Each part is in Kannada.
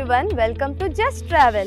everyone, welcome to Just Travel.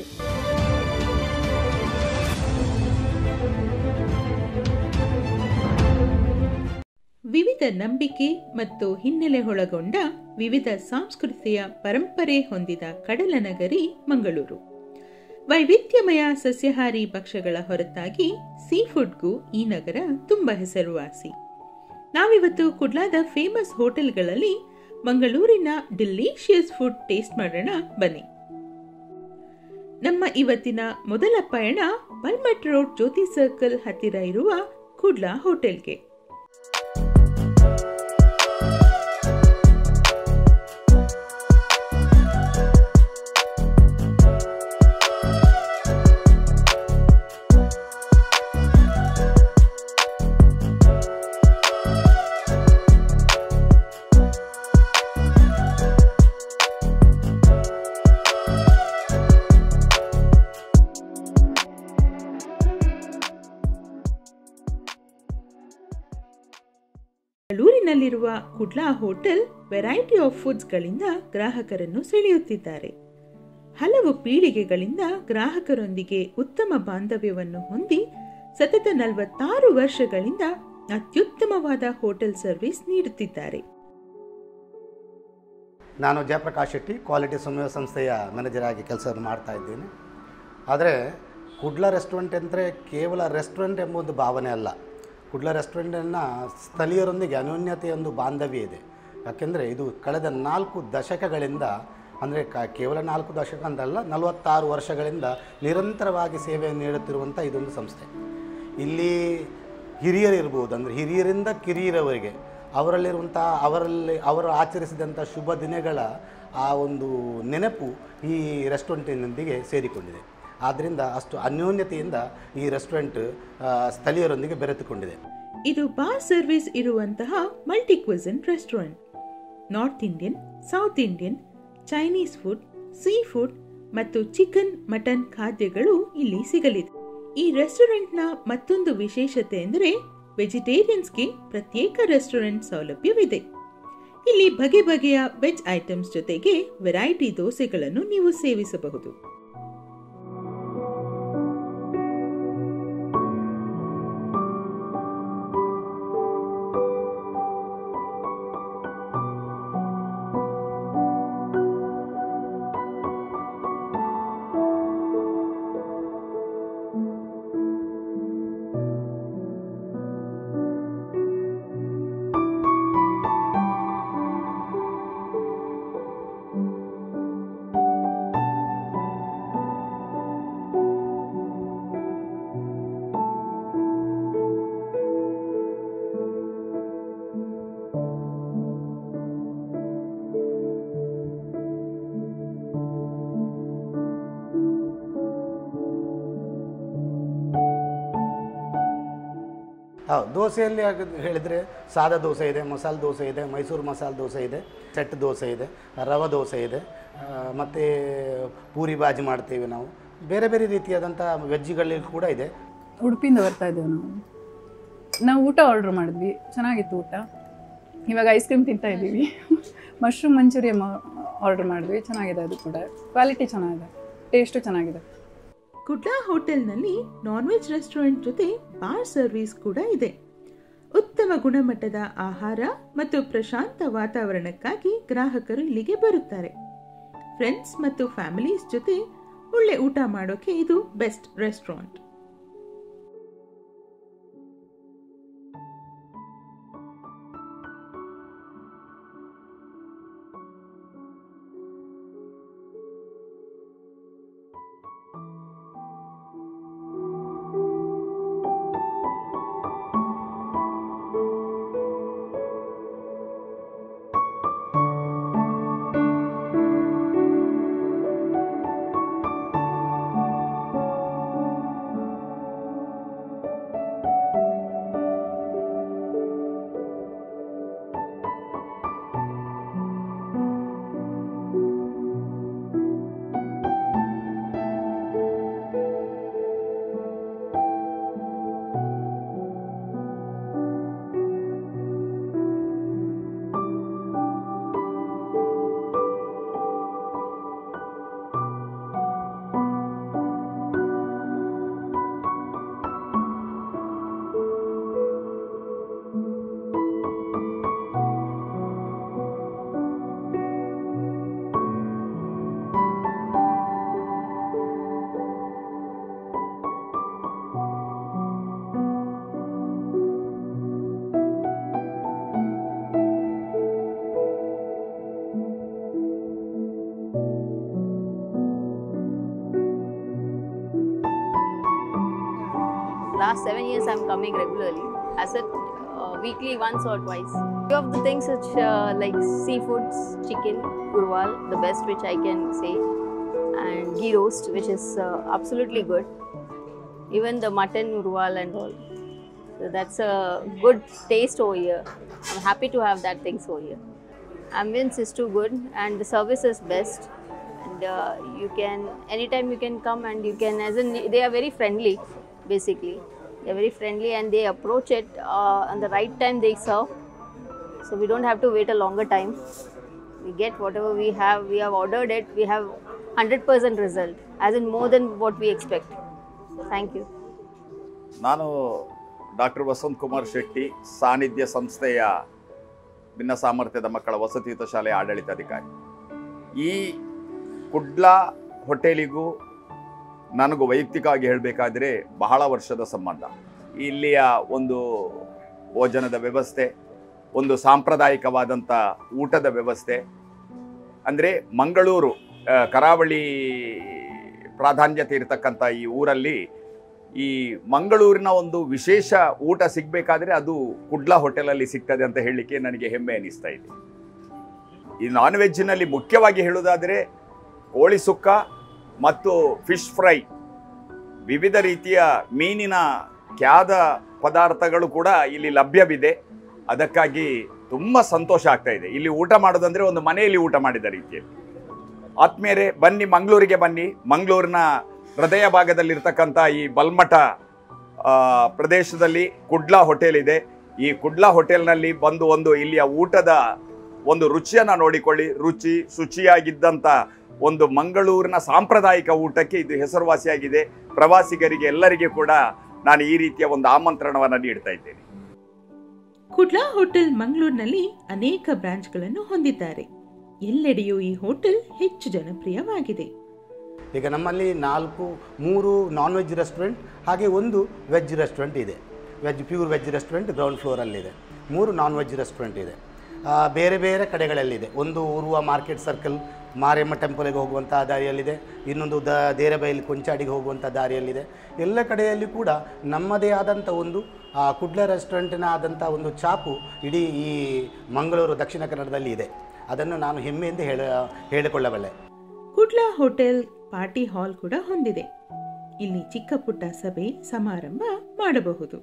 ವಿವಿಧ ನಂಬಿಕೆ ಮತ್ತು ಹಿನ್ನೆಲೆ ಒಳಗೊಂಡ ವಿವಿಧ ಸಂಸ್ಕೃತಿಯ ಪರಂಪರೆ ಹೊಂದಿದ ಕಡಲ ನಗರಿ ಮಂಗಳೂರು ವೈವಿಧ್ಯಮಯ ಸಸ್ಯಾಹಾರಿ ಭಕ್ಷ್ಯಗಳ ಹೊರತಾಗಿ ಸೀ ಫುಡ್ಗೂ ಈ ನಗರ ತುಂಬಾ ಹೆಸರುವಾಸಿ ನಾವಿವತ್ತು ಕುಡ್ಲಾದ ಫೇಮಸ್ ಹೋಟೆಲ್ಗಳಲ್ಲಿ ಮಂಗಳೂರಿನ ಡಿಲಿಷಿಯಸ್ ಫುಡ್ ಟೇಸ್ಟ್ ಮಾಡೋಣ ಬನ್ನಿ ನಮ್ಮ ಇವತ್ತಿನ ಮೊದಲ ಪಯಣ ಬಲ್ಮಟ್ ರೋಡ್ ಜ್ಯೋತಿ ಸರ್ಕಲ್ ಹತ್ತಿರ ಇರುವ ಕುಡ್ಲಾ ಹೋಟೆಲ್ಗೆ ಮಂಗಳೂರಿನಲ್ಲಿರುವ ಕುಡ್ಲಾ ಹೋಟೆಲ್ ವೆರೈಟಿ ಆಫ್ ಫುಡ್ಸ್ಗಳಿಂದ ಗ್ರಾಹಕರನ್ನು ಸೆಳೆಯುತ್ತಿದ್ದಾರೆ ಹಲವು ಪೀಳಿಗೆಗಳಿಂದ ಗ್ರಾಹಕರೊಂದಿಗೆ ಉತ್ತಮ ಬಾಂಧವ್ಯವನ್ನು ಹೊಂದಿ ಸತತ ನಲವತ್ತಾರು ವರ್ಷಗಳಿಂದ ಅತ್ಯುತ್ತಮವಾದ ಹೋಟೆಲ್ ಸರ್ವಿಸ್ ನೀಡುತ್ತಿದ್ದಾರೆ ನಾನು ಜಯಪ್ರಕಾಶ್ ಶೆಟ್ಟಿ ಕ್ವಾಲಿಟಿ ಸಮಯ ಸಂಸ್ಥೆಯ ಮ್ಯಾನೇಜರ್ ಆಗಿ ಕೆಲಸವನ್ನು ಮಾಡ್ತಾ ಇದ್ದೇನೆ ಆದರೆ ಕುಡ್ಲ ರೆಸ್ಟೋರೆಂಟ್ ಅಂದರೆ ಕೇವಲ ರೆಸ್ಟೋರೆಂಟ್ ಎಂಬ ಒಂದು ಭಾವನೆ ಅಲ್ಲ ಕುಡ್ಲ ರೆಸ್ಟೋರೆಂಟನ್ನು ಸ್ಥಳೀಯರೊಂದಿಗೆ ಅನ್ಯೋನ್ಯತೆಯ ಒಂದು ಬಾಂಧವ್ಯ ಇದೆ ಯಾಕೆಂದರೆ ಇದು ಕಳೆದ ನಾಲ್ಕು ದಶಕಗಳಿಂದ ಅಂದರೆ ಕ ಕೇವಲ ನಾಲ್ಕು ದಶಕ ಅಂತಲ್ಲ ನಲವತ್ತಾರು ವರ್ಷಗಳಿಂದ ನಿರಂತರವಾಗಿ ಸೇವೆಯನ್ನು ನೀಡುತ್ತಿರುವಂಥ ಇದೊಂದು ಸಂಸ್ಥೆ ಇಲ್ಲಿ ಹಿರಿಯರು ಇರ್ಬೋದು ಅಂದರೆ ಹಿರಿಯರಿಂದ ಕಿರಿಯರವರೆಗೆ ಅವರಲ್ಲಿರುವಂಥ ಅವರಲ್ಲಿ ಅವರು ಆಚರಿಸಿದಂಥ ಶುಭ ದಿನಗಳ ಆ ಒಂದು ನೆನಪು ಈ ರೆಸ್ಟೋರೆಂಟಿನೊಂದಿಗೆ ಸೇರಿಕೊಂಡಿದೆ ಆದ್ದರಿಂದ ಅಷ್ಟು ಅನ್ಯೋನ್ಯತೆಯಿಂದ ಈ ರೆಸ್ಟೋರೆಂಟ್ ಆ, ಸ್ಥಳೀಯರೊಂದಿಗೆ ಬೆರೆತುಕೊಂಡಿದೆ ಇದು ಬಾರ್ ಸರ್ವಿಸ್ ಇರುವಂತಹ multi cuisine restaurant north Indian south Indian Chinese food sea food ಮತ್ತು ಚಿಕನ್ ಮಟನ್ ಖಾದ್ಯಗಳು ಇಲ್ಲಿ ಸಿಗಲಿದೆ ಈ ರೆಸ್ಟೋರೆಂಟ್ನ ಮತ್ತೊಂದು ವಿಶೇಷತೆ ಎಂದರೆ ವೆಜಿಟೇರಿಯನ್ಸ್ಗೆ ಪ್ರತ್ಯೇಕ ರೆಸ್ಟೋರೆಂಟ್ ಸೌಲಭ್ಯವಿದೆ ಇಲ್ಲಿ ಬಗೆ ಬಗೆಯ ವೆಜ್ ಐಟಮ್ಸ್ ಜೊತೆಗೆ ವೆರೈಟಿ ದೋಸೆಗಳನ್ನು ನೀವು ಸೇವಿಸಬಹುದು ಹೌದು ದೋಸೆಯಲ್ಲಿ ಆಗ ಹೇಳಿದರೆ ಸಾದಾ ದೋಸೆ ಇದೆ ಮಸಾಲೆ ದೋಸೆ ಇದೆ ಮೈಸೂರು ಮಸಾಲೆ ದೋಸೆ ಇದೆ ಸೆಟ್ ದೋಸೆ ಇದೆ ರವೆ ದೋಸೆ ಇದೆ ಮತ್ತು ಪೂರಿ ಬಾಜಿ ಮಾಡ್ತೇವೆ ನಾವು ಬೇರೆ ಬೇರೆ ರೀತಿಯಾದಂಥ ವೆಜ್ಗಳಲ್ಲಿ ಕೂಡ ಇದೆ ಉಡುಪಿಯಿಂದ ಬರ್ತಾ ಇದ್ದೇವೆ ನಾವು ನಾವು ಊಟ ಆರ್ಡ್ರ್ ಮಾಡಿದ್ವಿ ಚೆನ್ನಾಗಿತ್ತು ಊಟ ಇವಾಗ ಐಸ್ ಕ್ರೀಮ್ ತಿಂತಾ ಇದ್ದೀವಿ ಮಶ್ರೂಮ್ ಮಂಚೂರಿಯನ್ ಆರ್ಡ್ರ್ ಮಾಡಿದ್ವಿ ಚೆನ್ನಾಗಿದೆ ಅದು ಕೂಡ ಕ್ವಾಲಿಟಿ ಚೆನ್ನಾಗಿದೆ ಟೇಸ್ಟು ಚೆನ್ನಾಗಿದೆ ಕುಡ್ಲಾ ಹೋಟೆಲ್ನಲ್ಲಿ ನಾನ್ ವೆಜ್ ರೆಸ್ಟೋರೆಂಟ್ ಜೊತೆ ಬಾರ್ ಸರ್ವಿಸ್ ಕೂಡ ಇದೆ ಉತ್ತಮ ಗುಣಮಟ್ಟದ ಆಹಾರ ಮತ್ತು ಪ್ರಶಾಂತ ವಾತಾವರಣಕ್ಕಾಗಿ ಗ್ರಾಹಕರು ಇಲ್ಲಿಗೆ ಬರುತ್ತಾರೆ ಫ್ರೆಂಡ್ಸ್ ಮತ್ತು ಫ್ಯಾಮಿಲೀಸ್ ಜೊತೆ ಒಳ್ಳೆ ಊಟ ಮಾಡೋಕೆ ಇದು best restaurant last seven years I'm coming regularly. I said uh, weekly once or twice. Few of the things which uh, like seafoods, chicken, gurwal, the best which I can say, and ghee roast, which is uh, absolutely good. Even the mutton gurwal and all. So that's a good taste over here. I'm happy to have that things over here. Ambience is too good and the service is best. And uh, you can anytime you can come and you can as in they are very friendly, basically. They're very friendly and they approach it uh, on the right time they serve. So we don't have to wait a longer time. We get whatever we have. We have ordered it. We have 100% result, as in more than what we expect. Thank you. ನಾನು ಡಾಕ್ಟರ್ ವಸಂತ್ ಕುಮಾರ್ ಶೆಟ್ಟಿ ಸಾನ್ನಿಧ್ಯ ಸಂಸ್ಥೆಯ ಭಿನ್ನ ಸಾಮರ್ಥ್ಯದ ಮಕ್ಕಳ ವಸತಿಯುತ ಶಾಲೆಯ ಆಡಳಿತಾಧಿಕಾರಿ ಈ ಕುಡ್ಲ ಹೋಟೆಲಿಗೂ ನನಗೂ ವೈಯಕ್ತಿಕವಾಗಿ ಹೇಳಬೇಕಾದ್ರೆ ಬಹಳ ವರ್ಷದ ಸಂಬಂಧ ಇಲ್ಲಿಯ ಒಂದು ಭೋಜನದ ವ್ಯವಸ್ಥೆ ಒಂದು ಸಾಂಪ್ರದಾಯಿಕವಾದಂಥ ಊಟದ ವ್ಯವಸ್ಥೆ ಅಂದರೆ ಮಂಗಳೂರು ಆ, ಕರಾವಳಿ ಪ್ರಾಧಾನ್ಯತೆ ಇರತಕ್ಕಂಥ ಈ ಊರಲ್ಲಿ ಈ ಮಂಗಳೂರಿನ ಒಂದು ವಿಶೇಷ ಊಟ ಸಿಗಬೇಕಾದ್ರೆ ಅದು ಕುಡ್ಲಾ ಹೋಟೆಲಲ್ಲಿ ಸಿಗ್ತದೆ ಅಂತ ಹೇಳಲಿಕ್ಕೆ ನನಗೆ ಹೆಮ್ಮೆ ಅನಿಸ್ತಾ ಇದೆ ಈ ನಾನ್ ವೆಜ್ನಲ್ಲಿ ಮುಖ್ಯವಾಗಿ ಹೇಳುವುದಾದರೆ ಕೋಳಿ ಸುಕ್ಕ ಮತ್ತು ಫಿಶ್ ಫ್ರೈ ವಿವಿಧ ರೀತಿಯ ಮೀನಿನ ಕ್ಯಾದ ಪದಾರ್ಥಗಳು ಕೂಡ ಇಲ್ಲಿ ಲಭ್ಯವಿದೆ ಅದಕ್ಕಾಗಿ ತುಂಬ ಸಂತೋಷ ಆಗ್ತಾ ಇದೆ ಇಲ್ಲಿ ಊಟ ಮಾಡೋದಂದ್ರೆ ಒಂದು ಮನೆಯಲ್ಲಿ ಊಟ ಮಾಡಿದ ರೀತಿಯಲ್ಲಿ ಆತ್ಮೀಯರೇ ಬನ್ನಿ ಮಂಗಳೂರಿಗೆ ಬನ್ನಿ ಮಂಗಳೂರಿನ ಹೃದಯ ಭಾಗದಲ್ಲಿರ್ತಕ್ಕಂಥ ಈ ಬಲ್ಮಠ ಆ, ಪ್ರದೇಶದಲ್ಲಿ ಕುಡ್ಲಾ ಹೋಟೆಲ್ ಇದೆ ಈ ಕುಡ್ಲಾ ಹೋಟೆಲ್ನಲ್ಲಿ ಬಂದು ಒಂದು ಇಲ್ಲಿಯ ಊಟದ ಒಂದು ರುಚಿಯನ್ನು ನೋಡಿಕೊಳ್ಳಿ ರುಚಿ ಶುಚಿಯಾಗಿದ್ದಂಥ ಒಂದು ಮಂಗಳೂರಿನ ಸಾಂಪ್ರದಾಯಿಕ ಊಟಕ್ಕೆ ಇದು ಹೆಸರುವಾಸಿಯಾಗಿದೆ ಪ್ರವಾಸಿಗರಿಗೆ ಎಲ್ಲರಿಗೆ ಕೂಡ ನಾನು ಈ ರೀತಿಯ ಒಂದು ಆಮಂತ್ರಣವನ್ನು ನೀಡ್ತಾ ಇದ್ದೇನೆ ಕುಡ್ಲಾ ಹೋಟೆಲ್ ಮಂಗಳೂರಿನಲ್ಲಿ ಅನೇಕ ಬ್ರಾಂಚ್ಗಳನ್ನು ಹೊಂದಿದ್ದಾರೆ ಎಲ್ಲೆಡೆಯೂ ಈ ಹೋಟೆಲ್ ಹೆಚ್ಚು ಜನಪ್ರಿಯವಾಗಿದೆ ಈಗ ನಮ್ಮಲ್ಲಿ ನಾಲ್ಕು ಮೂರು ನಾನ್ ವೆಜ್ ರೆಸ್ಟೋರೆಂಟ್ ಹಾಗೆ ಒಂದು ವೆಜ್ ರೆಸ್ಟೋರೆಂಟ್ ಇದೆ veg pure veg restaurant ground ಫ್ಲೋರಲ್ಲಿದೆ ಮೂರು ನಾನ್ ವೆಜ್ ರೆಸ್ಟೋರೆಂಟ್ ಇದೆ ಆ, ಬೇರೆ ಬೇರೆ ಕಡೆಗಳಲ್ಲಿದೆ ಒಂದು ಉರುವ ಮಾರ್ಕೆಟ್ ಸರ್ಕಲ್ ಮಾರಿಯಮ್ಮ ಟೆಂಪಲ್ಗೆ ಹೋಗುವಂಥ ದಾರಿಯಲ್ಲಿದೆ ಇನ್ನೊಂದು ದ ದೇರಬೈಲಿ ಕೊಂಚಾಡಿಗೆ ಹೋಗುವಂಥ ದಾರಿಯಲ್ಲಿದೆ ಎಲ್ಲ ಕಡೆಯಲ್ಲಿ ಕೂಡ ನಮ್ಮದೇ ಆದಂಥ ಒಂದು ಆ, ಕುಡ್ಲ ರೆಸ್ಟೋರೆಂಟಿನ ಆದಂಥ ಒಂದು ಛಾಪು ಇಡೀ ಈ ಮಂಗಳೂರು ದಕ್ಷಿಣ ಕನ್ನಡದಲ್ಲಿ ಇದೆ ಅದನ್ನು ನಾನು ಹೆಮ್ಮೆಯಿಂದ ಹೇಳ ಹೇಳಿಕೊಳ್ಳಬಲ್ಲೆ ಕುಡ್ಲಾ ಹೋಟೆಲ್ ಪಾರ್ಟಿ ಹಾಲ್ ಕೂಡ ಹೊಂದಿದೆ ಇಲ್ಲಿ ಚಿಕ್ಕ ಪುಟ್ಟ ಸಭೆ ಸಮಾರಂಭ ಮಾಡಬಹುದು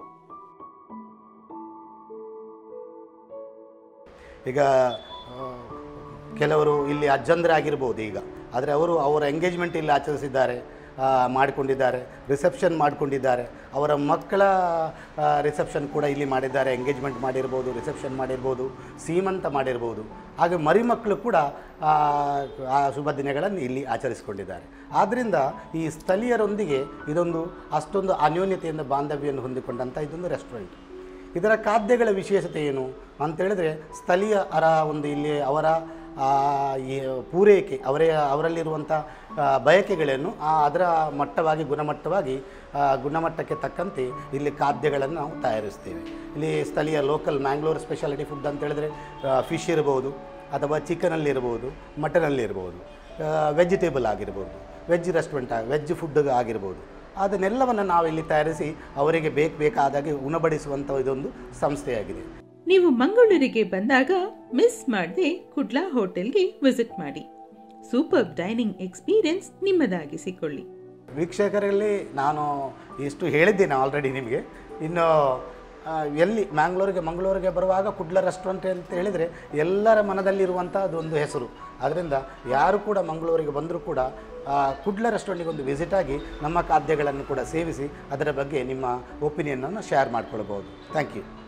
ಈಗ ಆ, ಕೆಲವರು ಇಲ್ಲಿ ಅಜ್ಜಂದ್ರಾಗಿರ್ಬೋದು ಈಗ ಆದರೆ ಅವರು ಅವರ ಎಂಗೇಜ್ಮೆಂಟ್ ಇಲ್ಲಿ ಆಚರಿಸಿದ್ದಾರೆ ಆ, ಮಾಡಿಕೊಂಡಿದ್ದಾರೆ ರಿಸೆಪ್ಷನ್ ಮಾಡಿಕೊಂಡಿದ್ದಾರೆ ಅವರ ಮಕ್ಕಳ ರಿಸೆಪ್ಷನ್ ಕೂಡ ಇಲ್ಲಿ ಮಾಡಿದ್ದಾರೆ ಎಂಗೇಜ್ಮೆಂಟ್ ಮಾಡಿರ್ಬೋದು ರಿಸೆಪ್ಷನ್ ಮಾಡಿರ್ಬೋದು ಸೀಮಂತ ಮಾಡಿರ್ಬೋದು ಹಾಗೆ ಮರಿಮಕ್ಕಳು ಕೂಡ ಆ, ಆ ಶುಭ ದಿನಗಳನ್ನು ಇಲ್ಲಿ ಆಚರಿಸಿಕೊಂಡಿದ್ದಾರೆ ಆದ್ದರಿಂದ ಈ ಸ್ಥಳೀಯರೊಂದಿಗೆ ಇದೊಂದು ಅಷ್ಟೊಂದು ಅನ್ಯೋನ್ಯತೆಯಿಂದ ಬಾಂಧವ್ಯವನ್ನು ಹೊಂದಿಕೊಂಡಂಥ ಇದೊಂದು ರೆಸ್ಟೋರೆಂಟ್ ಇದರ ಖಾದ್ಯಗಳ ವಿಶೇಷತೆ ಏನು ಅಂತ ಹೇಳಿದ್ರೆ ಸ್ಥಳೀಯ ಅರ ಒಂದು ಇಲ್ಲಿ ಅವರ ಆ, ಈ ಪೂರೈಕೆ ಅವರೇ ಅವರಲ್ಲಿರುವಂಥ ಆ, ಬಯಕೆಗಳನ್ನು ಆ ಅದರ ಮಟ್ಟವಾಗಿ ಗುಣಮಟ್ಟವಾಗಿ ಆ, ಗುಣಮಟ್ಟಕ್ಕೆ ತಕ್ಕಂತೆ ಇಲ್ಲಿ ಖಾದ್ಯಗಳನ್ನು ನಾವು ತಯಾರಿಸ್ತೇವೆ ಇಲ್ಲಿ ಸ್ಥಳೀಯ ಲೋಕಲ್ ಮ್ಯಾಂಗ್ಳೂರ್ ಸ್ಪೆಷಾಲಿಟಿ ಫುಡ್ ಅಂತ ಹೇಳಿದ್ರೆ ಫಿಶ್ ಇರ್ಬೋದು ಅಥವಾ ಚಿಕನಲ್ಲಿ ಇರ್ಬೋದು ಮಟನಲ್ಲಿ ಇರ್ಬೋದು ವೆಜಿಟೇಬಲ್ ಆಗಿರ್ಬೋದು ವೆಜ್ ರೆಸ್ಟೋರೆಂಟ್ ವೆಜ್ ಫುಡ್ ಆಗಿರ್ಬೋದು ಅದನ್ನೆಲ್ಲವನ್ನು ನಾವು ಇಲ್ಲಿ ತಯಾರಿಸಿ ಅವರಿಗೆ ಬೇಕು ಬೇಕಾದಾಗೆ ಉಣಬಡಿಸುವಂಥ ಇದೊಂದು ಸಂಸ್ಥೆಯಾಗಿದೆ ನೀವು ಮಂಗಳೂರಿಗೆ ಬಂದಾಗ ಮಿಸ್ ಮಾಡದೆ ಕುಡ್ಲಾ ಹೋಟೆಲ್ಗೆ ವಿಸಿಟ್ ಮಾಡಿ ಸೂಪರ್ ಡೈನಿಂಗ್ ಎಕ್ಸ್ಪೀರಿಯನ್ಸ್ ನಿಮ್ಮದಾಗಿಸಿಕೊಳ್ಳಿ ವೀಕ್ಷಕರಲ್ಲಿ ನಾನು ಇಷ್ಟು ಹೇಳಿದ್ದೇನೆ ಆಲ್ರೆಡಿ ನಿಮಗೆ ಇನ್ನು ಆ, ಎಲ್ಲಿ ಮ್ಯಾಂಗ್ಳೂರಿಗೆ ಮಂಗಳೂರಿಗೆ ಬರುವಾಗ ಕುಡ್ಲ ರೆಸ್ಟೋರೆಂಟ್ ಅಂತ ಹೇಳಿದರೆ ಎಲ್ಲರ ಮನದಲ್ಲಿರುವಂಥ ಅದೊಂದು ಹೆಸರು ಅದರಿಂದ ಯಾರು ಕೂಡ ಮಂಗಳೂರಿಗೆ ಬಂದರೂ ಕೂಡ ಆ, ಕುಡ್ಲ ರೆಸ್ಟೋರೆಂಟಿಗೆ ಒಂದು ವಿಸಿಟ್ ಆಗಿ ನಮ್ಮ ಖಾದ್ಯಗಳನ್ನು ಕೂಡ ಸೇವಿಸಿ ಅದರ ಬಗ್ಗೆ ನಿಮ್ಮ ಒಪಿನಿಯನನ್ನು ಶೇರ್ ಮಾಡ್ಕೊಳ್ಬೋದು ಥ್ಯಾಂಕ್ ಯು